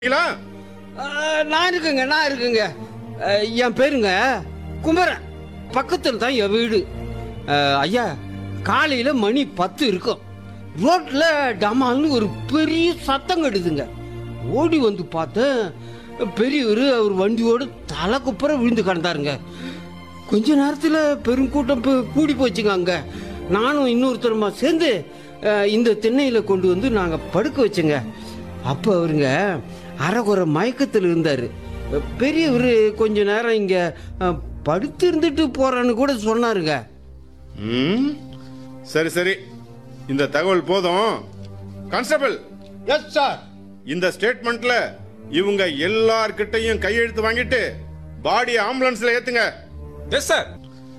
இருக்கீங்களா? அஹ், நான் இருக்குங்க நான் இருக்குங்க அஹ், என் பேருங்க குமரன் பக்கத்தில் தான் என் வீடு அஹ், ஐயா காலையில் மணி பத்து இருக்கும் ரோட்ல டமால்னு ஒரு பெரிய சத்தம் கெடுதுங்க ஓடி வந்து பார்த்தேன் பெரியவர் அவர் வண்டியோடு தலை குப்புற விழுந்து கிடந்தாருங்க கொஞ்ச நேரத்தில் பெருங்கூட்டம் பு- கூடி போச்சுங்க அங்கே நானும் இன்னொருத்தருமா சேர்ந்து அஹ், இந்த திண்ணையில் கொண்டு வந்து நாங்கள் படுக்க வச்சோங்க அப்போ அவருங்க அரைகுறை மயக்கத்தில் இருந்தார் பெரியவர் கொஞ்ச நேரம் இங்கே படுத்து இருந்துட்டு போகிறேன்னு கூட சொன்னாருங்க ம் சரி சரி இந்த தகவல் போதும் கான்ஸ்டபிள் எஸ் சார் இந்த ஸ்டேட்மெண்ட்ல இவங்க எல்லார்கிட்டையும் கையெழுத்து வாங்கிட்டு பாடி ஆம்புலன்ஸ்ல ஏத்துங்க எஸ் சார்